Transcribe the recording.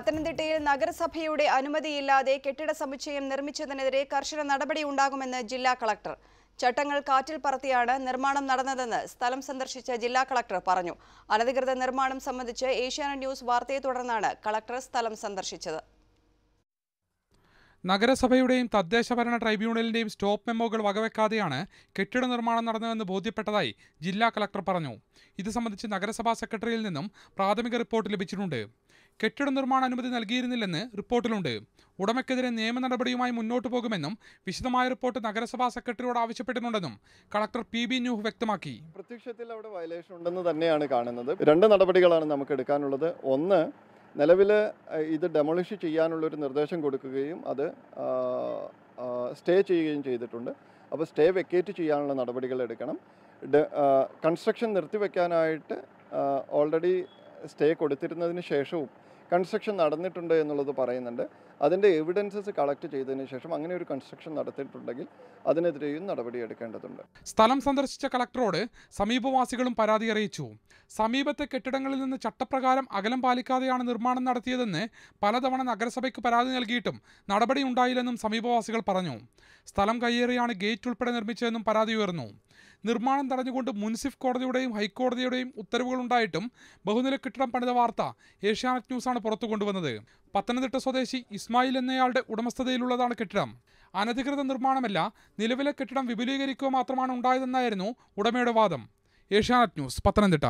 പത്തനംതിട്ടയിൽ നഗരസഭയുടെ അനുമതിയില്ലാതെ കെട്ടിട സമുച്ചയം നിർമ്മിച്ചതിനെതിരെ കർശന നടപടി ഉണ്ടാകുമെന്ന് ജില്ലാ കളക്ടർ ചട്ടങ്ങൾ കാറ്റിൽ പറത്തിയാണ് നിർമ്മാണം നടന്നതെന്ന് സ്ഥലം സന്ദർശിച്ച ജില്ലാ കളക്ടർ പറഞ്ഞു അനധികൃത നിർമ്മാണം സംബന്ധിച്ച് ഏഷ്യാനെറ്റ് ന്യൂസ് വാർത്തയെ തുടർന്നാണ് കളക്ടർ സ്ഥലം സന്ദർശിച്ചത് നഗരസഭയുടെയും തദ്ദേശഭരണ ട്രൈബ്യൂണലിന്റെയും സ്റ്റോപ്പ് മെമ്മോകൾ വകവെക്കാതെയാണ് കെട്ടിട നിർമ്മാണം നടന്നതെന്ന് ബോധ്യപ്പെട്ടതായി ജില്ലാ കളക്ടർ പറഞ്ഞു ഇത് സംബന്ധിച്ച് നഗരസഭാ സെക്രട്ടറിയിൽ നിന്നും പ്രാഥമിക റിപ്പോർട്ട് ലഭിച്ചിട്ടുണ്ട് കെട്ടിട നിർമ്മാണ അനുമതി നൽകിയിരുന്നില്ലെന്ന് റിപ്പോർട്ടിലുണ്ട് ഉടമയ്ക്കെതിരെ നിയമ നടപടിയുമായി മുന്നോട്ടു പോകുമെന്നും വിശദമായ റിപ്പോർട്ട് നഗരസഭാ സെക്രട്ടറിയോട് ആവശ്യപ്പെട്ടിട്ടുണ്ടെന്നും കളക്ടർ പി ബി ന്യൂഹ് വ്യക്തമാക്കി പ്രത്യക്ഷത്തിൽ അവിടെ വയലേഷൻ ഉണ്ടെന്ന് തന്നെയാണ് കാണുന്നത് രണ്ട് നടപടികളാണ് നമുക്ക് എടുക്കാനുള്ളത് ഒന്ന് നിലവിൽ ഇത് ഡെമോളിഷ് ചെയ്യാനുള്ളൊരു നിർദ്ദേശം കൊടുക്കുകയും അത് സ്റ്റേ ചെയ്യുകയും ചെയ്തിട്ടുണ്ട് അപ്പോൾ സ്റ്റേ വെക്കേറ്റ് ചെയ്യാനുള്ള നടപടികൾ എടുക്കണം കൺസ്ട്രക്ഷൻ നിർത്തിവെക്കാനായിട്ട് ഓൾറെഡി സ്റ്റേ കൊടുത്തിരുന്നതിന് ശേഷവും കൺസ്ട്രക്ഷൻ നടന്നിട്ടുണ്ട് എന്നുള്ളത് പറയുന്നുണ്ട് അതിൻ്റെ എവിഡൻസസ് കളക്ട് ചെയ്തതിന് ശേഷം അങ്ങനെ ഒരു കൺസ്ട്രക്ഷൻ നടത്തിയിട്ടുണ്ടെങ്കിൽ അതിനെതിരെയും നടപടിയെടുക്കേണ്ടതുണ്ട് സ്ഥലം സന്ദർശിച്ച കളക്ടറോട് സമീപവാസികളും പരാതി അറിയിച്ചു സമീപത്തെ കെട്ടിടങ്ങളിൽ നിന്ന് ചട്ടപ്രകാരം അകലം പാലിക്കാതെയാണ് നിർമ്മാണം നടത്തിയതെന്ന് പലതവണ നഗരസഭയ്ക്ക് പരാതി നൽകിയിട്ടും നടപടി ഉണ്ടായില്ലെന്നും സമീപവാസികൾ പറഞ്ഞു സ്ഥലം കയ്യേറിയാണ് ഗേറ്റ് ഉൾപ്പെടെ നിർമ്മിച്ചതെന്നും പരാതി ഉയർന്നു നിർമ്മാണം തടഞ്ഞുകൊണ്ട് മുൻസിഫ് കോടതിയുടെയും ഹൈക്കോടതിയുടെയും ഉത്തരവുകൾ ഉണ്ടായിട്ടും ബഹുനില കെട്ടിടം പണിത വാർത്ത ഏഷ്യാനെറ്റ് ന്യൂസാണ് പുറത്തു കൊണ്ടുവന്നത് പത്തനംതിട്ട സ്വദേശി ഇസ്മായിൽ എന്നയാളുടെ ഉടമസ്ഥതയിലുള്ളതാണ് കെട്ടിടം അനധികൃത നിർമ്മാണമല്ല നിലവിലെ കെട്ടിടം വിപുലീകരിക്കുക മാത്രമാണ് ഉണ്ടായതെന്നായിരുന്നു ഉടമയുടെ വാദം ഏഷ്യാനെറ്റ് ന്യൂസ് പത്തനംതിട്ട